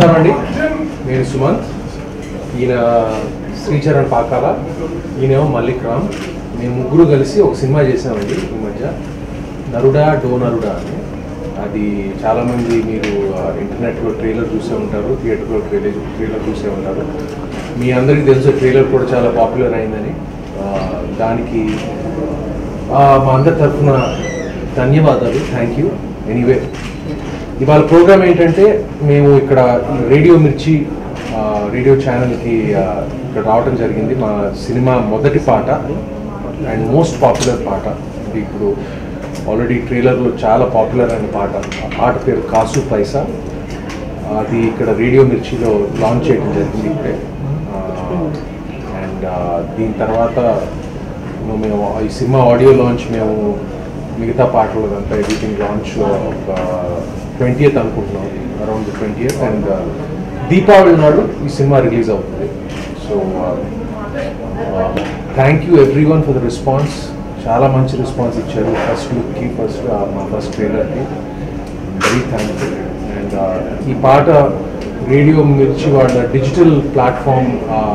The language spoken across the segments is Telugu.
నమస్కారం అండి నేను సుమంత్ ఈయన శ్రీచరణ్ పాకాల ఈయనేమో మల్లిక్ రామ్ మేము ముగ్గురు కలిసి ఒక సినిమా చేసామండి ఈ మధ్య నరుడా డో నరుడా అని అది చాలామంది మీరు ఆ, ఇంటర్నెట్లో ట్రైలర్ చూసే ఉంటారు థియేటర్లో ట్రైలర్ ట్రైలర్ చూసే ఉంటారు మీ అందరికీ తెలుసు ట్రైలర్ కూడా చాలా పాపులర్ అయిందని ఆ, దానికి ఆ, మా అందరి తరఫున ధన్యవాదాలు థ్యాంక్ యూ ఎనీవే ఇవాళ ప్రోగ్రామ్ ఏంటంటే మేము ఇక్కడ ఈ రేడియో మిర్చి ఆ, రేడియో ఛానల్కి ఆ, ఇక్కడ రావడం జరిగింది మా సినిమా మొదటి పాట అండ్ మోస్ట్ పాపులర్ పాట ఇది ఇప్పుడు ఆల్రెడీ ట్రైలర్లో చాలా పాపులర్ అయిన పాట ఆ పాట పేరు కాసు పైసా అది ఇక్కడ రేడియో మిర్చిలో లాంచ్ చేయడం జరిగింది ఇప్పుడే అండ్ దీని తర్వాత you know, మేము ఈ సినిమా ఆడియో లాంచ్ మేము మిగతా పాటలు అంతా ఎడిటింగ్ లాంచ్ ఒక ట్వంటీయత్ అనుకుంటున్నాం అరౌండ్ ట్వంటీయత్ అండ్ దీపావళి నాడు ఈ సినిమా రిలీజ్ అవుతుంది so thank you everyone for the response చాలా మంచి రెస్పాన్స్ ఇచ్చారు ఫస్ట్ లుక్కి ఫస్ట్ మా ఫస్ట్ ట్రైలర్కి వెరీ థ్యాంక్ఫుల్ అండ్ ఈ పాట రేడియో మిర్చి వాళ్ళ డిజిటల్ ప్లాట్ఫామ్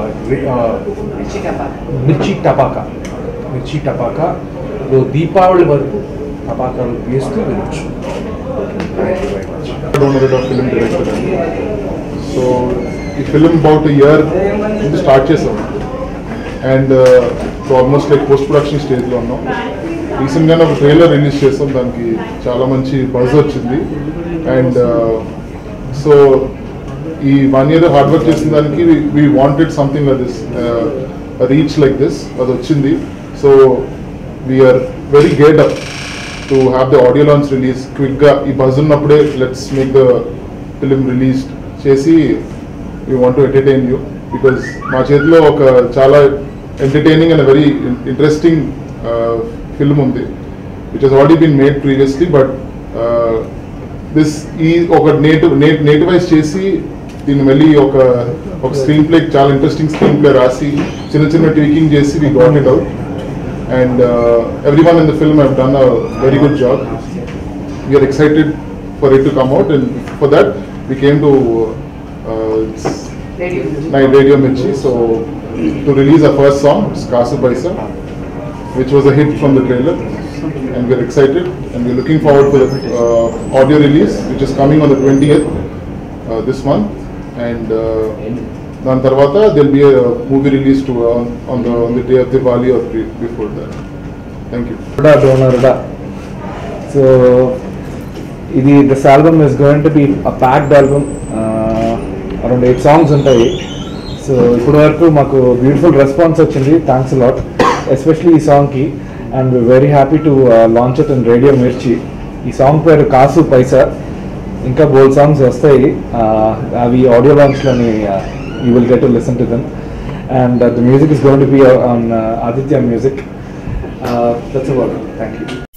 మిర్చి టపాకా మిర్చి టపాకాలో దీపావళి వరకు టపాకాలు వేస్తూ వినొచ్చు thank you very much Donor film director అండి సో ఈ ఫిలిం అబౌట్ ఇయర్ నుంచి స్టార్ట్ చేసాం and almost like post production స్టేజ్లో ఉన్నాం రీసెంట్గానే ఒక ట్రైలర్ రిలీజ్ చేసాం దానికి చాలా మంచి బజ్ వచ్చింది అండ్ సో ఈ వన్ ఇయర్ హార్డ్ వర్క్ చేసిన దానికి we wanted something like this reach like this అది వచ్చింది so we are very grateful to have the audio launch release క్విక్గా ఈ బజ్ ఉన్నప్పుడే let's make the film release చేసి we want to entertain you because మా చేతిలో ఒక చాలా entertaining and very interesting film ఉంది which has already been made previously but this ఈ ఒక నేటివ్ నేటివైజ్ చేసి దీన్ని మళ్ళీ ఒక ఒక స్క్రీన్ ప్లే చాలా ఇంట్రెస్టింగ్ స్క్రీన్ ప్లే రాసి చిన్న చిన్న ట్వీకింగ్ చేసి we got it out and everyone in the film have done a very good job we are excited for it to come out and for that we came tonight radio Mirchi so to release a first song it's Kaasu Paisa which was a hit from the trailer and we're excited and we're looking forward for the uh, audio release which is coming on the 20th uh, this month and uh, దాని తర్వాత there'll be a movie release to uh, on the on the day of Diwali or pre- before that. Thank you. Ruda Donor so ఇది this album is going to be a packed album around eight songs ఉంటాయి సో ఇప్పటి వరకు మాకు బ్యూటిఫుల్ రెస్పాన్స్ వచ్చింది థ్యాంక్స్ లాట్ ఎస్పెషలీ ఈ సాంగ్కి and very happy to launch it in radio Mirchi ఈ సాంగ్ పేరు కాసు పైసా ఇంకా బోల్ సాంగ్స్ వస్తాయి uh, అవి ఆడియో లాంచ్లోని you will get to listen to them and the music is going to be on Aditya music that's about thank you